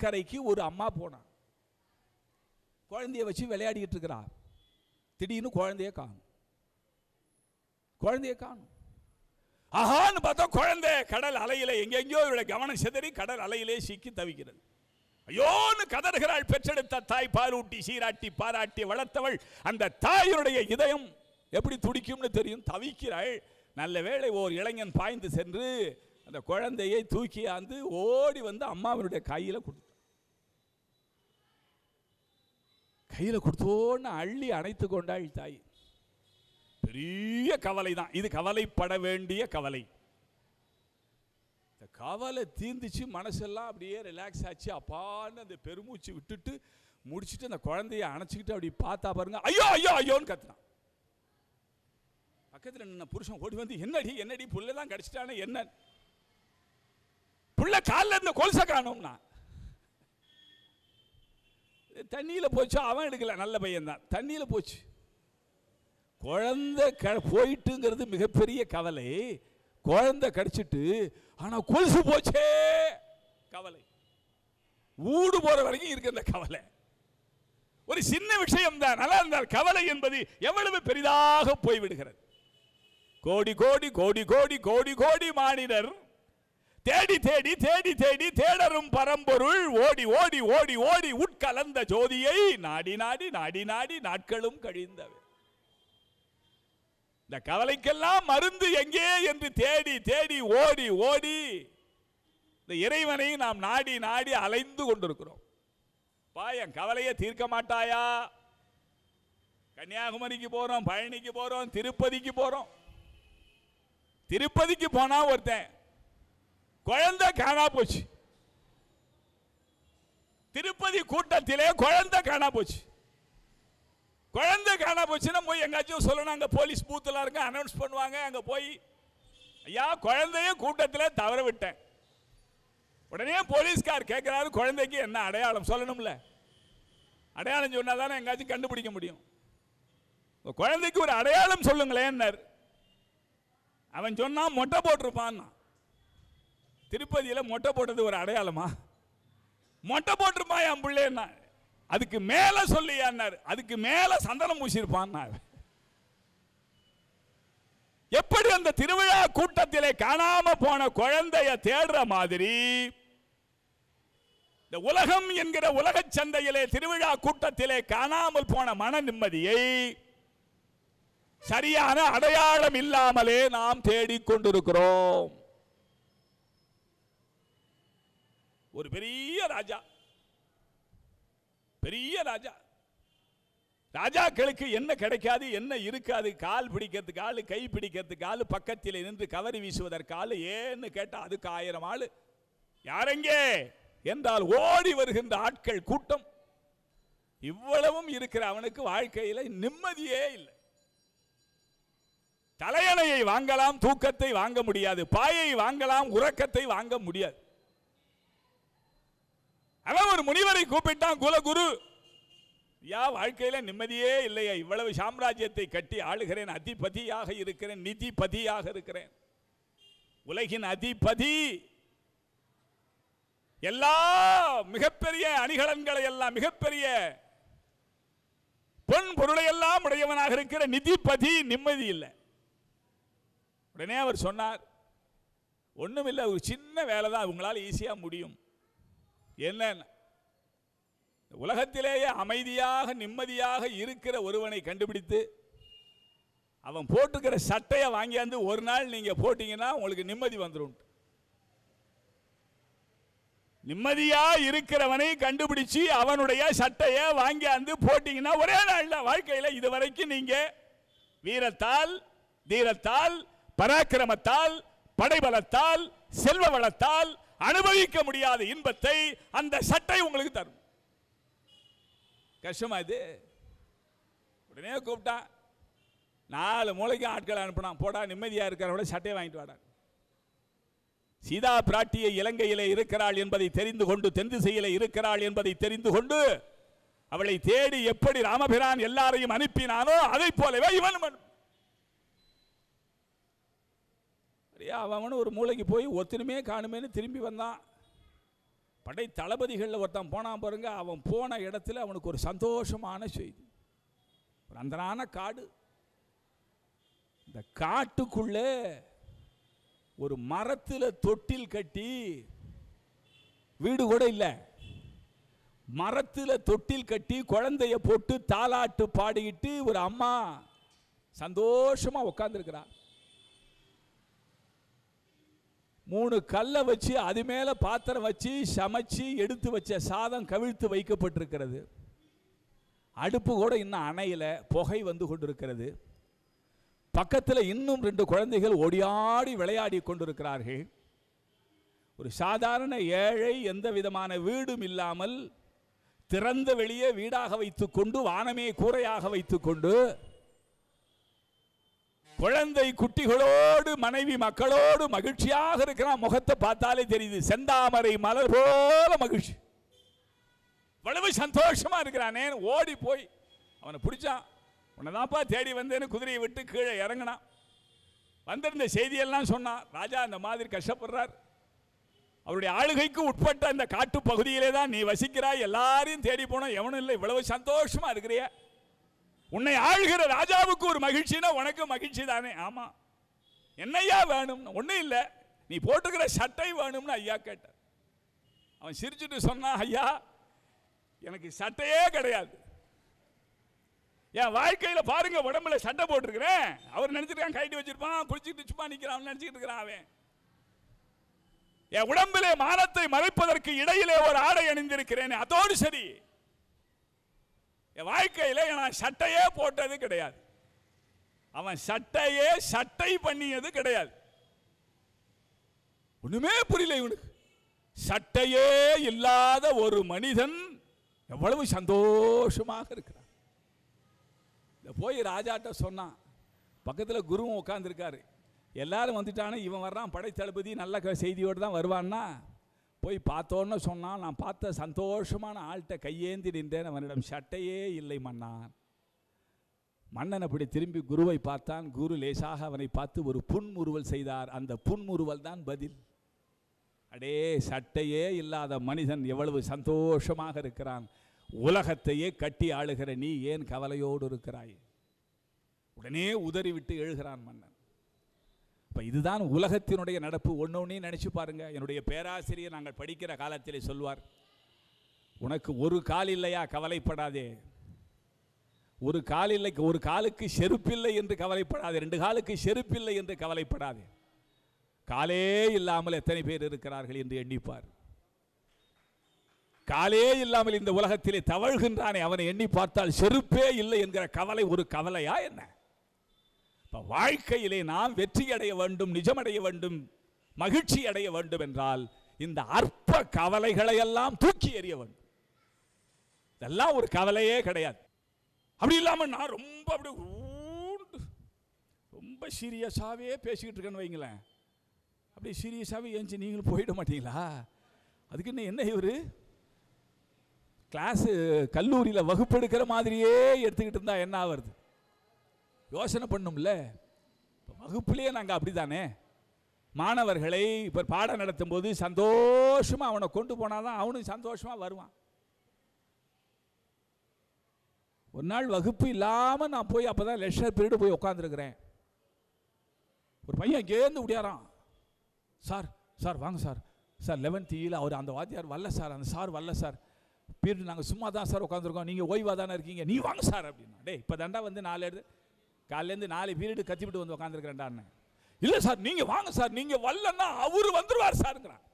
கடற்கரைக்கு ஒரு அம்மா போனா குழந்தைய வச்சு விளையாடிக்கிட்டு இருக்கிறா திடீர்னு குழந்தைய காணும் குழந்தைய காணும் ஆஹான்னு பார்த்தா குழந்தை கடல் அலையில எங்கெங்கேயோ இவளை கவனம் சிதறி கடல் அலையிலே சிக்கி தவிக்கிறது ஐயோன்னு கதறுகிறாள் பெற்றெடுத்த தாய் பாலூட்டி சீராட்டி பாராட்டி வளர்த்தவள் அந்த தாயினுடைய இதயம் எப்படி துடிக்கும்னு தெரியும் தவிக்கிறாள் நல்ல வேளை ஓர் இளைஞன் பாய்ந்து சென்று அந்த குழந்தையை தூக்கியாந்து ஓடி வந்து அம்மாவினுடைய கையில கொடுத்தான் கையில கொடுத்தோன்னு அள்ளி அணைத்து கொண்டாள் தாய் பெரிய கவலை தான் இது கவலைப்பட வேண்டிய கவலை இந்த கவலை தீர்ந்துச்சு மனசெல்லாம் அப்படியே ரிலாக்ஸ் ஆச்சு அப்பான்னு அந்த பெருமூச்சு விட்டுட்டு முடிச்சிட்டு அந்த குழந்தைய அணைச்சிக்கிட்டு அப்படி பார்த்தா பாருங்க ஐயோ ஐயோ ஐயோன்னு கத்துனான் பக்கத்தில் நின்ன புருஷன் ஓடி வந்து என்னடி என்னடி புள்ள தான் கடிச்சிட்டானே என்ன புள்ள காலில் இருந்த கொலுசை காணோம்னா தண்ணியில போச்சு அவன் எடுக்கல நல்ல பையன் தான் தண்ணியில போச்சு குழந்தை க போயிட்டுங்கிறது மிகப்பெரிய கவலை குழந்தை கடிச்சிட்டு ஆனா கொலுசு போச்சே கவலை ஊடு போற வரைக்கும் இருக்கு அந்த கவலை ஒரு சின்ன விஷயம் தான் நல்லா இருந்தால் கவலை என்பது எவ்வளவு பெரிதாக போய்விடுகிறது கோடி கோடி கோடி கோடி கோடி கோடி மானிடர் தேடி தேடி தேடி தேடி தேடரும் பரம்பொருள் ஓடி ஓடி ஓடி ஓடி உட்கலந்த ஜோதியை நாடி நாடி நாடி நாடி நாட்களும் கழிந்தவை இந்த கவலைக்கெல்லாம் மருந்து எங்கே என்று தேடி தேடி ஓடி ஓடி இந்த இறைவனை நாம் நாடி நாடி அலைந்து கொண்டிருக்கிறோம் பா என் கவலையை தீர்க்க மாட்டாயா கன்னியாகுமரிக்கு போறோம் பழனிக்கு போறோம் திருப்பதிக்கு போறோம் திருப்பதிக்கு போனா ஒருத்தன் குழந்தை காணா போச்சு திருப்பதி கூட்டத்திலே குழந்தை காணா போச்சு குழந்தை காணா போச்சுன்னா போய் எங்காச்சும் சொல்லணும் அங்க போலீஸ் பூத்துல இருக்க அனௌன்ஸ் பண்ணுவாங்க அங்க போய் ஐயா குழந்தைய கூட்டத்தில் தவற விட்டேன் உடனே போலீஸ்கார் கேட்கிறாரு குழந்தைக்கு என்ன அடையாளம் சொல்லணும்ல அடையாளம் சொன்னா தானே எங்காச்சும் கண்டுபிடிக்க முடியும் உங்க குழந்தைக்கு ஒரு அடையாளம் சொல்லுங்களேன்னார் அவன் சொன்னா மொட்டை போட்டிருப்பான்னா திருப்பதியில் மொட்டை போட்டது ஒரு அடையாளமா மொட்டை போட்டிருப்பா என் பிள்ளைன்னா அதுக்கு மேல சொல்லியான்னாரு அதுக்கு மேல சந்தனம் பூசியிருப்பான் எப்படி அந்த திருவிழா கூட்டத்திலே காணாம போன குழந்தைய தேடுற மாதிரி இந்த உலகம் என்கிற உலக சந்தையிலே திருவிழா கூட்டத்திலே காணாமல் போன மன நிம்மதியை சரியான அடையாளம் இல்லாமலே நாம் தேடிக்கொண்டிருக்கிறோம் ஒரு பெரிய ராஜா பெரிய ராஜா ராஜாக்களுக்கு என்ன கிடைக்காது என்ன இருக்காது கால் பிடிக்கிறதுக்கு ஆளு கை பிடிக்கிறதுக்கு ஆளு பக்கத்தில் நின்று கவரி வீசுவதற்கு ஆளு ஏன்னு கேட்டா அதுக்கு ஆயிரம் ஆளு யாரெங்கே என்றால் ஓடி வருகின்ற ஆட்கள் கூட்டம் இவ்வளவும் இருக்கிற அவனுக்கு வாழ்க்கையில நிம்மதியே இல்லை தலையணையை வாங்கலாம் தூக்கத்தை வாங்க முடியாது பாயை வாங்கலாம் உறக்கத்தை வாங்க முடியாது அவன் ஒரு முனிவரை கூப்பிட்டான் குலகுரு யா வாழ்க்கையில நிம்மதியே இல்லையா இவ்வளவு சாம்ராஜ்யத்தை கட்டி ஆளுகிறேன் அதிபதியாக இருக்கிறேன் நிதிபதியாக இருக்கிறேன் உலகின் அதிபதி எல்லா மிகப்பெரிய அணிகலன்களை எல்லாம் மிகப்பெரிய பொன் பொருளை எல்லாம் உடையவனாக இருக்கிற நிதிபதி நிம்மதி இல்லை உடனே அவர் சொன்னார் ஒண்ணுமில்லை ஒரு சின்ன வேலை தான் உங்களால் ஈஸியாக முடியும் என்ன உலகத்திலேயே அமைதியாக நிம்மதியாக இருக்கிற ஒருவனை கண்டுபிடித்து அவன் போட்டுக்கிற சட்டையை வாங்கியாந்து ஒரு நாள் நீங்க போட்டீங்கன்னா உங்களுக்கு நிம்மதி வந்துடும் நிம்மதியா இருக்கிறவனை கண்டுபிடிச்சு அவனுடைய சட்டையை வாங்கியாந்து போட்டீங்கன்னா ஒரே நாள்ல வாழ்க்கையில இதுவரைக்கும் நீங்க வீரத்தால் தீரத்தால் பராக்கிரமத்தால் படைபலத்தால் செல்வ வளத்தால் அனுபவிக்க முடியாத இன்பத்தை அந்த சட்டை உங்களுக்கு தரும் கஷ்டமா இது உடனே கூப்பிட்டான் நாலு மூளைக்கு ஆட்களை அனுப்பினான் போடா நிம்மதியா இருக்கிறவங்கள சட்டையை வாங்கிட்டு வாடா சீதா பிராட்டியை இலங்கையிலே இருக்கிறாள் என்பதை தெரிந்து கொண்டு தென் திசையிலே இருக்கிறாள் என்பதை தெரிந்து கொண்டு அவளை தேடி எப்படி ராமபிரான் எல்லாரையும் அனுப்பினானோ அதை போலவே இவனும் அனுப்பு அப்படியே அவன் ஒரு மூளைக்கு போய் ஒத்துணுமே காணுமேன்னு திரும்பி வந்தான் படை தளபதிகளில் ஒருத்தன் போனான் பாருங்க அவன் போன இடத்துல அவனுக்கு ஒரு சந்தோஷமான செய்தி ஒரு அந்தரான காடு இந்த காட்டுக்குள்ளே ஒரு மரத்தில் தொட்டில் கட்டி வீடு கூட இல்லை மரத்தில் தொட்டில் கட்டி குழந்தைய போட்டு தாலாட்டு பாடிக்கிட்டு ஒரு அம்மா சந்தோஷமா உட்காந்துருக்கிறா மூணு கல்லை வச்சு அது மேலே பாத்திரம் வச்சு சமைச்சு எடுத்து வச்ச சாதம் கவிழ்த்து வைக்கப்பட்டிருக்கிறது அடுப்பு கூட இன்னும் அணையில புகை வந்து கொண்டிருக்கிறது பக்கத்தில் இன்னும் ரெண்டு குழந்தைகள் ஓடியாடி விளையாடி கொண்டிருக்கிறார்கள் ஒரு சாதாரண ஏழை எந்த விதமான வீடும் இல்லாமல் திறந்த வெளியே வீடாக வைத்துக்கொண்டு வானமே கூரையாக வைத்துக்கொண்டு குழந்தை குட்டிகளோடு மனைவி மக்களோடு மகிழ்ச்சியாக இருக்கிறான் முகத்தை பார்த்தாலே தெரியுது செந்தாமரை மலர் போல மகிழ்ச்சி இவ்வளவு சந்தோஷமா இருக்கிறானே ஓடி போய் அவனை பிடிச்சான் உன்னதான்ப்பா தேடி வந்தேன்னு குதிரையை விட்டு கீழே இறங்கினான் வந்திருந்த செய்தியெல்லாம் சொன்னான் ராஜா அந்த மாதிரி கஷ்டப்படுறார் அவருடைய ஆளுகைக்கு உட்பட்ட அந்த காட்டு பகுதியிலே தான் நீ வசிக்கிறாய் எல்லாரையும் தேடி போனோம் எவனும் இல்லை இவ்வளவு சந்தோஷமா இருக்கிறிய உன்னை ஆளுகிற ராஜாவுக்கு ஒரு மகிழ்ச்சினா உனக்கு மகிழ்ச்சி தானே ஆமா என்னையா வேணும் ஒன்றும் இல்லை நீ போட்டுக்கிற சட்டை வேணும்னு ஐயா கேட்டார் அவன் சிரிச்சுட்டு சொன்னான் ஐயா எனக்கு சட்டையே கிடையாது என் வாழ்க்கையில பாருங்க உடம்புல சட்டை போட்டிருக்கிறேன் அவர் நினைச்சிருக்கான் கைட்டு வச்சிருப்பான் குளிச்சுட்டு சும்மா நிக்கிறான் நினைச்சிட்டு இருக்கிறான் அவன் என் உடம்பிலே மானத்தை மறைப்பதற்கு இடையிலே ஒரு ஆடை அணிந்திருக்கிறேன் அதோடு சரி என் வாழ்க்கையில நான் சட்டையே போட்டது கிடையாது அவன் சட்டையே சட்டை பண்ணியது கிடையாது ஒண்ணுமே புரியல இவனுக்கு சட்டையே இல்லாத ஒரு மனிதன் எவ்வளவு சந்தோஷமாக இருக்கிறான் இதை போய் ராஜாட்ட சொன்னான் பக்கத்தில் குருவும் உட்காந்துருக்காரு எல்லாரும் வந்துட்டானே இவன் வர்றான் படை தளபதி நல்ல க- செய்தியோடு தான் வருவான்னா போய் பார்த்தோன்னு சொன்னான் நான் பார்த்த சந்தோஷமான ஆள்கிட்ட கையேந்தி நின்றேன் அவனிடம் சட்டையே இல்லை மன்னான் மன்னன் அப்படி திரும்பி குருவை பார்த்தான் குரு லேசாக அவனை பார்த்து ஒரு புன்முறுவல் செய்தார் அந்த புன்முறுவல் தான் பதில் அடே சட்டையே இல்லாத மனிதன் எவ்வளவு சந்தோஷமாக இருக்கிறான் உலகத்தையே கட்டி ஆளுகிற நீ ஏன் கவலையோடு இருக்கிறாய் உடனே உதறிவிட்டு எழுகிறான் மன்னன் இப்போ இதுதான் உலகத்தினுடைய நடப்பு ஒன்று நினைச்சு பாருங்க என்னுடைய பேராசிரியர் நாங்கள் படிக்கிற காலத்திலே சொல்வார் உனக்கு ஒரு கால் இல்லையா கவலைப்படாதே ஒரு கால் இல்லை ஒரு காலுக்கு செருப்பில்லை என்று கவலைப்படாதே ரெண்டு காலுக்கு செருப்பில்லை என்று கவலைப்படாதே காலே இல்லாமல் எத்தனை பேர் இருக்கிறார்கள் என்று எண்ணிப்பார் காலே இல்லாமல் இந்த உலகத்திலே தவழ்கின்றானே அவனை எண்ணி பார்த்தால் செருப்பே இல்லை என்கிற கவலை ஒரு கவலையா என்ன இப்ப வாழ்க்கையிலே நாம் வெற்றி அடைய வேண்டும் நிஜமடைய வேண்டும் மகிழ்ச்சி அடைய வேண்டும் என்றால் இந்த அற்ப கவலைகளை எல்லாம் தூக்கி எறிய வேண்டும் இதெல்லாம் ஒரு கவலையே கிடையாது அப்படி இல்லாம நான் ரொம்ப அப்படி ஊண்டு ரொம்ப சீரியஸாவே பேசிக்கிட்டு இருக்கேன்னு வைங்களேன் அப்படியே சீரியஸாகவே ஏஞ்சி நீங்களும் போயிட மாட்டீங்களா அதுக்கு என்ன என்ன இவர் கிளாஸு கல்லூரியில் வகுப்பெடுக்கிற மாதிரியே எடுத்துக்கிட்டு இருந்தா என்ன ஆவறது யோசனை பண்ணும்ல இப்ப வகுப்புலேயே நாங்கள் அப்படிதானே மாணவர்களை இப்போ பாடம் நடத்தும் போது சந்தோஷமாக அவனை கொண்டு போனாதான் அவனும் சந்தோஷமாக வருவான் ஒரு நாள் வகுப்பு இல்லாமல் நான் போய் அப்போ தான் லெக்சர் பீரியடு போய் உட்காந்துருக்கிறேன் ஒரு பையன் இங்கேருந்து விடியாரான் சார் சார் வாங்க சார் சார் லெவன்த் ஈல அவர் அந்த வாத்தியார் வரல சார் அந்த சார் வரல சார் பீரியட் நாங்கள் சும்மா தான் சார் உட்காந்துருக்கோம் நீங்கள் ஓய்வாக தானே இருக்கீங்க நீ வாங்க சார் அப்படின்னா டேய் இப்போ தாண்டா வந்து நாலு எடுத்து காலையிலேருந்து நாலு பீரியடு கத்திவிட்டு வந்து உட்காந்துருக்கிறேன்டான்னு இல்லை சார் நீங்கள் வாங்க சார் நீங்கள் வரலன்னா அவர் வந்துருவார் சாருங்கிறான்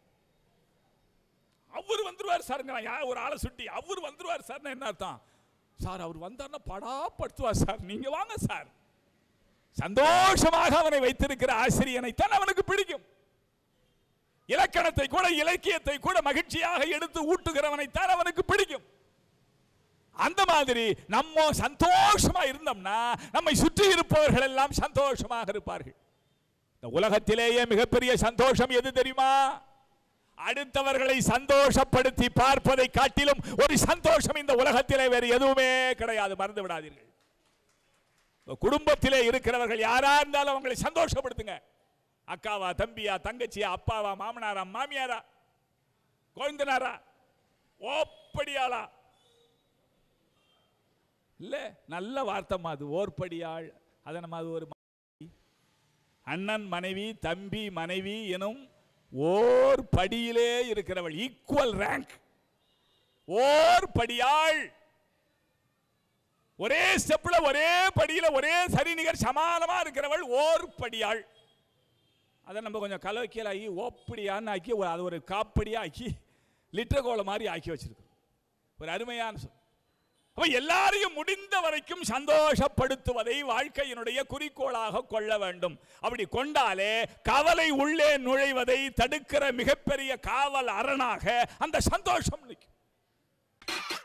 அவர் வந்துருவார் சாருங்கிறான் யார் ஒரு ஆளை சுட்டி அவர் வந்துருவார் சார்னா என்ன அர்த்தம் சார் அவர் வந்தார்னா படாப்படுத்துவார் சார் நீங்கள் வாங்க சார் சந்தோஷமாக அவனை வைத்திருக்கிற ஆசிரியனைத்தான் அவனுக்கு பிடிக்கும் இலக்கணத்தை கூட இலக்கியத்தை கூட மகிழ்ச்சியாக எடுத்து ஊட்டுகிறவனைத்தான் அவனுக்கு பிடிக்கும் அந்த மாதிரி நம்ம சந்தோஷமா இருந்தோம்னா நம்மை சுற்றி இருப்பவர்கள் எல்லாம் சந்தோஷமாக இருப்பார்கள் இந்த உலகத்திலேயே மிகப்பெரிய சந்தோஷம் எது தெரியுமா அடுத்தவர்களை சந்தோஷப்படுத்தி பார்ப்பதை காட்டிலும் ஒரு சந்தோஷம் இந்த உலகத்திலே வேறு எதுவுமே கிடையாது மறந்து விடாதீர்கள் உங்க குடும்பத்திலே இருக்கிறவர்கள் யாரா இருந்தாலும் அவங்களை சந்தோஷப்படுத்துங்க அக்காவா தம்பியா தங்கச்சியா அப்பாவா மாமனாரா மாமியாரா கொழுந்தனாரா ஓப்படியாளா இல்ல நல்ல வார்த்தைமா அது ஓர்படியாள் அதை நம்ம அது ஒரு அண்ணன் மனைவி தம்பி மனைவி எனும் ஓர் படியிலே இருக்கிறவள் ஈக்குவல் ரேங்க் ஓர் படியாள் ஒரே ஸ்டெப்ல ஒரே படியில ஒரே சரிநிகர் சமானமா இருக்கிறவள் ஓர் படியாள் அதை நம்ம கொஞ்சம் கலவைக்கியல் ஆகி ஓப்படியான்னு ஆக்கி ஒரு- அது ஒரு காப்படியா ஆக்கி லிட்டர் கோலை மாதிரி ஆக்கி வச்சிருக்கோம் ஒரு அருமையான சொல் அப்ப எல்லாரையும் முடிந்த வரைக்கும் சந்தோஷப்படுத்துவதை வாழ்க்கையினுடைய குறிக்கோளாக கொள்ள வேண்டும் அப்படி கொண்டாலே கவலை உள்ளே நுழைவதை தடுக்கிற மிகப்பெரிய காவல் அரணாக அந்த சந்தோஷம் நிற்கும்